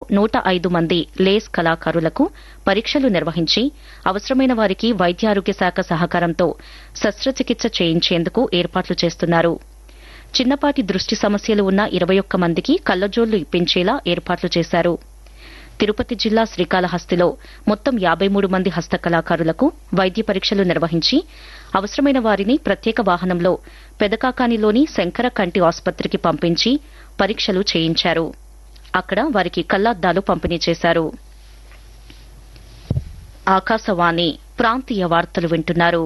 నూట ఐదు మంది లేస్ కళాకారులకు పరీక్షలు నిర్వహించి అవసరమైన వారికి వైద్యారోగ్య శాఖ సహకారంతో శస్త్రచికిత్స చేయించేందుకు ఏర్పాట్లు చేస్తున్నారు చిన్నపాటి దృష్టి సమస్యలు ఉన్న ఇరవై ఒక్క మందికి కళ్లజోళ్లు ఇప్పించేలా ఏర్పాట్లు చేశారు తిరుపతి జిల్లా శ్రీకాళహస్తిలో మొత్తం యాబై మూడు మంది హస్తకళాకారులకు వైద్య పరీక్షలు నిర్వహించి అవసరమైన వారిని ప్రత్యేక వాహనంలో పెదకాకానిలోని శంకర కంటి ఆసుపత్రికి పంపించి పరీక్షలు చేయించారు అక్కడ వారికి కళ్లద్దాలు పంపిణీ చేశారు ఆకాశవాణి ప్రాంతీయ వార్తలు వింటున్నారు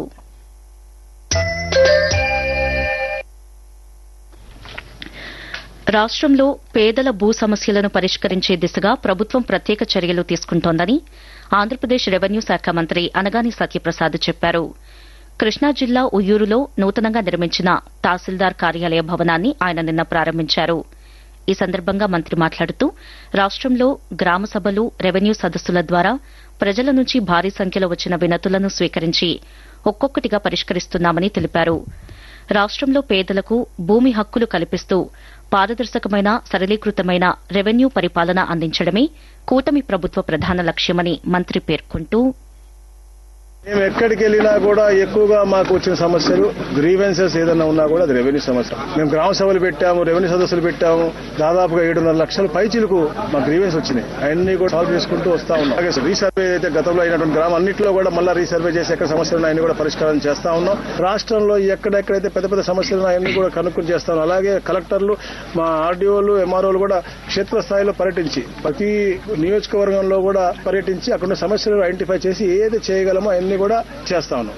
రాష్ట్రంలో పేదల భూ సమస్యలను పరిష్కరించే దిశగా ప్రభుత్వం ప్రత్యేక చర్యలు తీసుకుంటోందని ఆంధ్రప్రదేశ్ రెవెన్యూ శాఖ మంత్రి అనగాని సత్యప్రసాద్ చెప్పారు కృష్ణా జిల్లా ఉయ్యూరులో నూతనంగా నిర్మించిన తహసీల్దార్ కార్యాలయ భవనాన్ని ఆయన నిన్న ప్రారంభించారు ఈ సందర్భంగా మంత్రి మాట్లాడుతూ రాష్ట్రంలో గ్రామ సభలు రెవెన్యూ సదస్సుల ద్వారా ప్రజల నుంచి భారీ సంఖ్యలో వచ్చిన వినతులను స్వీకరించి ఒక్కొక్కటిగా పరిష్కరిస్తున్నామని తెలిపారు రాష్ట్రంలో పేదలకు భూమి హక్కులు కల్పిస్తూ పారదర్శకమైన సరళీకృతమైన రెవెన్యూ పరిపాలన అందించడమే కూటమి ప్రభుత్వ ప్రధాన లక్ష్యమని మంత్రి పేర్కొంటూ మేము ఎక్కడికి వెళ్ళినా కూడా ఎక్కువగా మాకు వచ్చిన సమస్యలు గ్రీవెన్సెస్ ఏదైనా ఉన్నా కూడా అది రెవెన్యూ సమస్య మేము గ్రామ సభలు పెట్టాము రెవెన్యూ సదస్సులు పెట్టాము దాదాపుగా ఏడున్నర లక్షల పైచీలకు మా గ్రీవెన్స్ వచ్చినాయి అవన్నీ కూడా సాల్వ్ చేసుకుంటూ వస్తా ఉన్నాం అలాగే రీసర్వే అయితే గతంలో అయినటువంటి గ్రామం అన్నింటిలో కూడా మళ్ళీ రీసర్వే చేసి ఎక్కడ సమస్యలు ఉన్నాయని కూడా పరిష్కారం చేస్తా ఉన్నాం రాష్ట్రంలో ఎక్కడెక్కడైతే పెద్ద పెద్ద సమస్యలు ఉన్నాయన్నీ కూడా కనుక్కుని చేస్తాం అలాగే కలెక్టర్లు మా ఆర్డీఓలు ఎంఆర్ఓలు కూడా క్షేత్రస్థాయిలో పర్యటించి ప్రతి నియోజకవర్గంలో కూడా పర్యటించి అక్కడ సమస్యలు ఐడెంటిఫై చేసి ఏది చేయగలమో అవన్నీ కూడా చేస్తా ఉన్నాం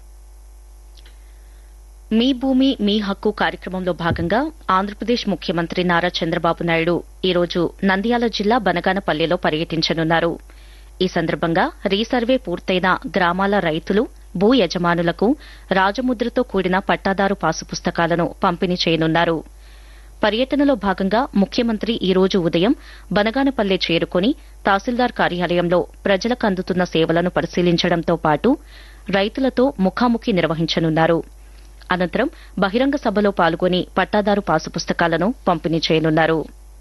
మీ భూమి మీ హక్కు కార్యక్రమంలో భాగంగా ఆంధ్రప్రదేశ్ ముఖ్యమంత్రి నారా చంద్రబాబు నాయుడు ఈరోజు నంద్యాల జిల్లా బనగానపల్లిలో పర్యటించనున్నారు ఈ సందర్భంగా రీసర్వే పూర్తయిన గ్రామాల రైతులు భూ యజమానులకు రాజముద్రతో కూడిన పట్టాదారు పాసు పుస్తకాలను పంపిణీ చేయనున్నారు పర్యటనలో భాగంగా ముఖ్యమంత్రి ఈ రోజు ఉదయం బనగానపల్లె చేరుకుని తహసీల్దార్ కార్యాలయంలో ప్రజలకు అందుతున్న సేవలను పరిశీలించడంతో పాటు రైతులతో ముఖాముఖి నిర్వహించనున్నారు అనంతరం బహిరంగ సభలో పాల్గొని పట్టాదారు పాసు పుస్తకాలను పంపిణీ చేయనున్నారు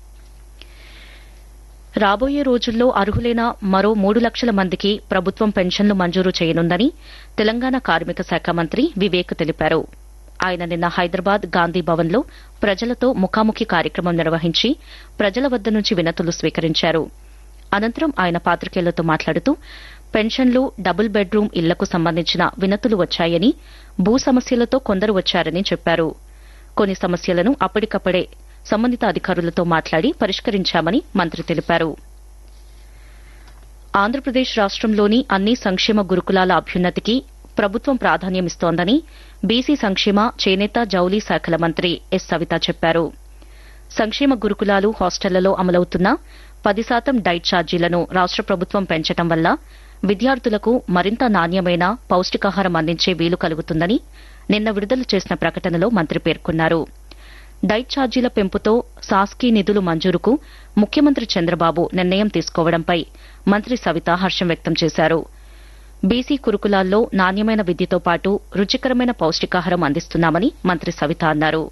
రాబోయే రోజుల్లో అర్హులైన మరో మూడు లక్షల మందికి ప్రభుత్వం పెన్షన్లు మంజూరు చేయనుందని తెలంగాణ కార్మిక శాఖ మంత్రి వివేక్ తెలిపారు ఆయన నిన్న హైదరాబాద్ గాంధీ భవన్లో ప్రజలతో ముఖాముఖి కార్యక్రమం నిర్వహించి ప్రజల వద్ద నుంచి వినతులు స్వీకరించారు అనంతరం ఆయన పాత్రికేయులతో మాట్లాడుతూ పెన్షన్లు డబుల్ బెడ్రూమ్ ఇళ్లకు సంబంధించిన వినతులు వచ్చాయని భూ సమస్యలతో కొందరు వచ్చారని చెప్పారు కొన్ని సమస్యలను అప్పటికప్పుడే సంబంధిత అధికారులతో మాట్లాడి పరిష్కరించామని మంత్రి తెలిపారు ఆంధ్రప్రదేశ్ రాష్ట్రంలోని అన్ని సంక్షేమ గురుకులాల అభ్యున్నతికి ప్రభుత్వం ప్రాధాన్యమిస్తోందని బీసీ సంక్షేమ చేనేత జౌలీ శాఖల మంత్రి ఎస్ సవిత చెప్పారు సంక్షేమ గురుకులాలు హాస్టళ్లలో అమలవుతున్న పది శాతం డైట్ ఛార్జీలను రాష్ట ప్రభుత్వం పెంచడం వల్ల విద్యార్థులకు మరింత నాణ్యమైన పౌష్టికాహారం అందించే వీలు కలుగుతుందని నిన్న విడుదల చేసిన ప్రకటనలో మంత్రి పేర్కొన్నారు డైట్ ఛార్జీల పెంపుతో సాస్కీ నిధులు మంజూరుకు ముఖ్యమంత్రి చంద్రబాబు నిర్ణయం తీసుకోవడంపై మంత్రి సవిత హర్షం వ్యక్తం చేశారు బీసీ కురుకులాల్లో నాణ్యమైన విద్యతో పాటు రుచికరమైన పౌష్టికాహారం అందిస్తున్నామని మంత్రి సవిత అన్నారు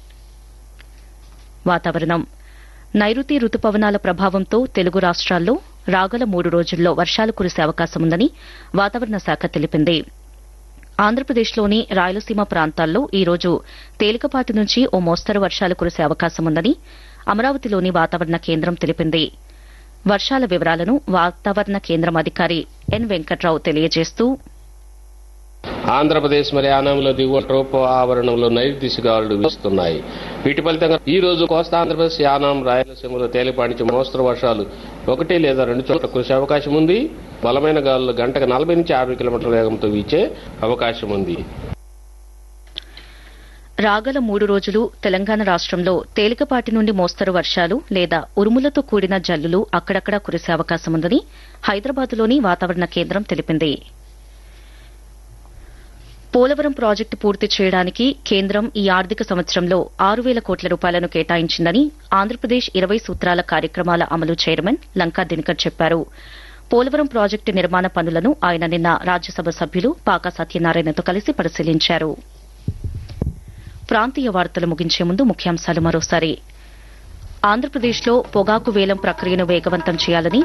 వాతావరణం నైరుతి రుతుపవనాల ప్రభావంతో తెలుగు రాష్ట్రాల్లో రాగల మూడు రోజుల్లో వర్షాలు కురిసే అవకాశం ఉందని వాతావరణ శాఖ తెలిపింది ఆంధ్రప్రదేశ్లోని రాయలసీమ ప్రాంతాల్లో ఈ రోజు తేలికపాటి నుంచి ఓ మోస్తరు వర్షాలు కురిసే అవకాశం ఉందని అమరావతిలోని వాతావరణ కేంద్రం తెలిపింది వర్షాల వివరాలను వాతావరణ కేంద్రం అధికారి ఎన్ వెంకట్రావు తెలియజేస్తూ ఆంధ్రప్రదేశ్ మరి యానంలో దిగువ ట్రోపో ఆవరణంలో నైరుతి దిశగాలులు వీస్తున్నాయి వీటి ఫలితంగా ఈ రోజు కోస్తా ఆంధ్రప్రదేశ్ యానం రాయలసీమలో తేలిపాటి నుంచి మోస్తరు వర్షాలు ఒకటి లేదా రెండు చోట్ల కురిసే అవకాశం ఉంది బలమైన గాలులు గంటకు నలభై నుంచి యాభై కిలోమీటర్ల వేగంతో వీచే అవకాశం ఉంది రాగల మూడు రోజులు తెలంగాణ రాష్ట్రంలో తేలికపాటి నుండి మోస్తరు వర్షాలు లేదా ఉరుములతో కూడిన జల్లులు అక్కడక్కడా కురిసే అవకాశం ఉందని హైదరాబాద్లోని వాతావరణ కేంద్రం తెలిపింది పోలవరం ప్రాజెక్టు పూర్తి చేయడానికి కేంద్రం ఈ ఆర్థిక సంవత్సరంలో ఆరు వేల కోట్ల రూపాయలను కేటాయించిందని ఆంధ్రప్రదేశ్ ఇరవై సూత్రాల కార్యక్రమాల అమలు చైర్మన్ లంకా దినకర్ చెప్పారు పోలవరం ప్రాజెక్టు నిర్మాణ పనులను ఆయన నిన్న రాజ్యసభ సభ్యులు పాకా సత్యనారాయణతో కలిసి పరిశీలించారు ప్రాంతీయ వార్తలు ముగించే ముందు ముఖ్యాంశాలు మరోసారి ఆంధ్రప్రదేశ్లో పొగాకు వేలం ప్రక్రియను వేగవంతం చేయాలని